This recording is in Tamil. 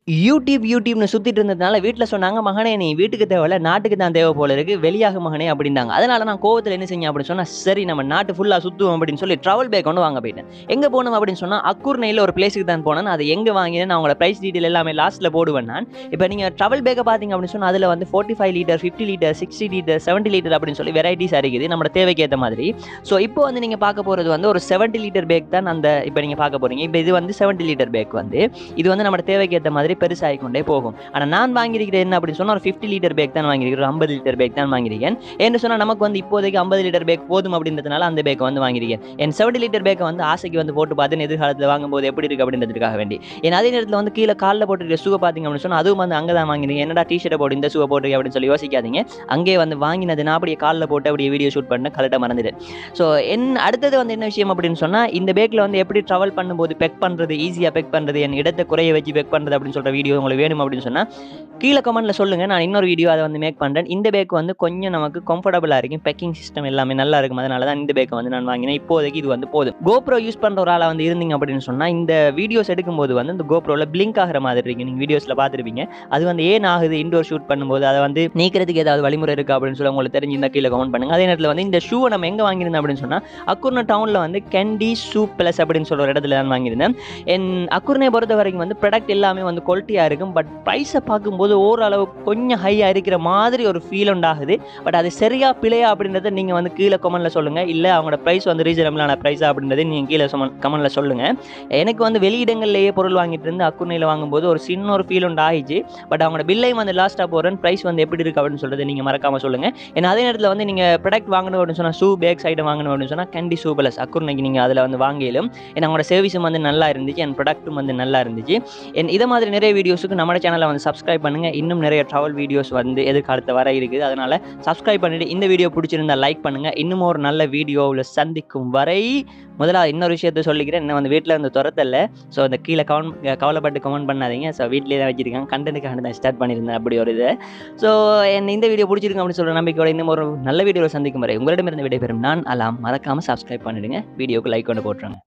யூடியூப் யூடியூப்னு சுத்திட்டு இருந்ததுனால வீட்ல சொன்னாங்க, "மகனே நீ வீட்டுக்கு தேவையில்ல, நாட்டுக்கு தான் தேவை போல இருக்கு. வெளியாகு மகனே" அப்படின்னாங்க. அதனால நான் கோவத்துல என்ன செஞ்சேன் அப்படின்னு சொன்னா, சரி நம்ம நாட்டு ஃபுல்லா சுத்துவோம் அப்படின்னு சொல்லி ட்ராவல் பேக் ஒண்ணு வாங்க போயிட்டேன். எங்க போனோம் அப்படின்னு சொன்னா, அக்குர்ணையில ஒரு பிளேஸ்க்கு தான் போனேன். அது எங்க வாங்கினேன், அவங்களோட பிரைஸ் டீட்டெயில் எல்லாமே லாஸ்ட்ல போடுவேன் நான். இப்ப நீங்க ட்ராவல் பேக்க பார்த்தீங்க அப்படின்னு சொன்னா, அதுல வந்து 45 லிட்டர், 50 லிட்டர், 60 லிட்டர், 70 லிட்டர் அப்படின்னு சொல்லி வெரைட்டிஸ் இருக்குது. நம்மளோட தேவைக்கு ஏத்த மாதிரி. ஸோ இப்போ வந்து நீங்க பார்க்க போறது வந்து ஒரு 70 லிட்டர் பேக் தான் அந்த இப்ப நீங்க பார்க்க போறீங்க. இப்ப இது வந்து 70 லிட்டர் பேக் வந்து. இது வந்து நம்மோட தேவைக்கு ஏத்த மாதிரி பெருசாகிக் கொண்டே போகும். ஆனா நான் வாங்கியிருக்கிறது என்ன அப்படின்னு சொன்னா, ஒரு 50 லிட்டர் பேக் தான் வாங்கியிருக்கிறேன். ஒரு 50 லிட்டர் பேக் தான் வாங்கியிருக்கேன். ஏன்னு சொன்னா நமக்கு வந்து இப்போதைக்கு 50 லிட்டர் பேக் போதும் அப்படின்றதுனால அந்த பேக்க வந்து வாங்கியிருக்கேன். என் 70 லிட்டர் பேக்க வந்து ஆசைக்கு வந்து போட்டு பார்த்தேன். எதிர்காலத்துல வாங்கும்போது எப்படி இருக்கு அப்படின்றதுக்காக வேண்டி. ஏன்னா அதே நேரத்துல வந்து கீழ கால்ல போட்டிருக்கிற ஷூவ பார்த்தீங்க அப்படின்னு சொன்னா, அதுவும் வந்து அங்க தான் வாங்கினேன். என்னடா டீ ஷர்ட்ட போட்டு இந்த ஷூவ போட்டிருக்க அப்படின்னு சொல்லி யோசிக்காதீங்க. அங்கேயே வந்து வாங்கினது நான் அப்படியே கால்ல போட்டு அப்படியே வீடியோ ஷூட் பண்ணேன். கழட்ட மறந்துட்டேன். ஸோ என் அடுத்தது வந்து என்ன விஷயம் அப்படின்னு சொன்னா, இந்த பேக்ல வந்து எப்படி ட்ராவல் பண்ணும்போது பெக் பண்றது, ஈஸியா பெக் பண்றது, என் இடத்த குறைய வச்சு பெக் பண்றது அப்படின்னு சொல்ற வீடியோ உங்களுக்கு வேணும் அப்படின்னு சொன்னா, கீழ கமெண்ட்ல சொல்லுங்க. நான் இன்னொரு வீடியோ அத வந்து மேக் பண்றேன். இந்த பேக் வந்து கொஞ்சம் நமக்கு கம்ஃபர்டபுளா இருக்கும். பெக்கிங் சிஸ்டம் எல்லாமே நல்லா இருக்கும். அதனால தான் இந்த பேக்க வந்து நான் வாங்கினேன். இப்போதைக்கு இது வந்து போதும். GoPro யூஸ் பண்ற ஒரு ஆளா வந்து இருந்தீங்க அப்படின்னு சொன்னா, இந்த வீடியோஸ் எடுக்கும்போது வந்து இந்த GoProல பிளிங்க் ஆகுற மாதிரி இருக்கு. நீங்க வீடியோஸ்ல பார்த்திருப்பீங்க. அது வந்து ஏன் ஆகுது இன்டோர் ஷூட் பண்ணும்போது, அத வந்து நீக்கிறதுக்கு ஏதாவது வழிமுறை இருக்கா அப்படின்னு சொல்லி உங்களுக்கு தெரிஞ்சிருந்தா கீழ கமெண்ட் பண்ணுங்க. அதே நேரத்துல வந்து இந்த ஷூவ நம்ம எங்க வாங்கியிருந்தோம் அப்படின்னு சொன்னா, அக்குர்ண டவுன்ல வந்து கேண்டி ஷூ பிளஸ் அப்படின்னு சொல்ற ஒரு இடத்துல தான் வாங்கியிருந்தேன். என் அக்குர்ணைய பொறுத்த வரைக்கும் வந்து ப்ராடக்ட் எல்லாமே வந்து குவாலிட்டியா இருக்கும். பட் பிரைஸ பார்க்கும்போது ஓரளவு கொஞ்சம் ஹையா இருக்கிற மாதிரி ஒரு ஃபீல் உண்டாகுது. பட் அது சரியா பிழையா அப்படின்றத நீங்க வந்து கீழ கமெண்ட்ல சொல்லுங்க. இல்ல அவங்களோட பிரைஸ் வந்து ரீசனபிளான பிரைஸா அப்படின்றத நீங்க கீழ சொமன் கமெண்ட்ல சொல்லுங்க. எனக்கு வந்து வெளியிடங்கள்லயே பொருள் வாங்கிட்டு இருந்து அக்குர்ணையில வாங்கும்போது ஒரு சின்ன ஒரு ஃபீல் உண்டு ஆயிச்சு. பட் அவங்களோட பில்லையும் வந்து லாஸ்ட்டா போடுறேன். பிரைஸ் வந்து எப்படி இருக்கு அப்படின்னு சொல்றத நீங்க மறக்காம சொல்லுங்க. ஏன்னா அதே நேரத்துல வந்து நீங்க ப்ராடக்ட் வாங்கணும் அப்படின்னு சொன்னா, ஷூ பேக்ஸ் ஐட்டம் வாங்கணும் அப்படின்னு சொன்னா, கேண்டி ஷூ பிளஸ் அக்குர்ணைக்கு நீங்க அதுல வந்து வாங்கிலும். ஏன்னா அவங்களோட சர்வீஸும் வந்து நல்லா இருந்துச்சு. அண்ட் ப்ராடக்ட்டும் வந்து நல்லா இருந்துச்சு. என் இத மாதிரி நிறைய வீடியோஸுக்கு நம்மளோட சேனல வந்து சப்ஸ்கிரைப் பண்ணுங்க. இன்னும் நிறைய ட்ராவல் வீடியோஸ் வந்து எதிர்காலத்துல வர இருக்குது. அதனால சப்ஸ்கிரைப் பண்ணிட்டு இந்த வீடியோ பிடிச்சிருந்தா லைக் பண்ணுங்க. இன்னும் ஒரு நல்ல வீடியோவுல சந்திக்கும் வரை, முதலா இன்னொரு விஷயத்த சொல்லிக்கிறேன். என்ன வந்து வீட்ல இருந்து தொரத்தல்ல. ஸோ அந்த கீழ கவன் கவலைப்பட்டு கமெண்ட் பண்ணாதீங்க. ஸோ வீட்லயே தான் வச்சிருக்காங்க. கண்டென்ட்க்காக தான் ஸ்டார்ட் பண்ணியிருந்தேன் அப்படி ஒரு இது. ஸோ என் இந்த வீடியோ பிடிச்சிருக்கு அப்படின்னு சொல்ற நம்பிக்கையோட இன்னும் ஒரு நல்ல வீடியோல சந்திக்கும் வரை உங்களிடமிருந்து விடைபெறும் நான் அலாம். மறக்காம சப்ஸ்கிரைப் பண்ணிடுங்க. வீடியோக்கு லைக் ஒண்ணு போட்டுருங்க.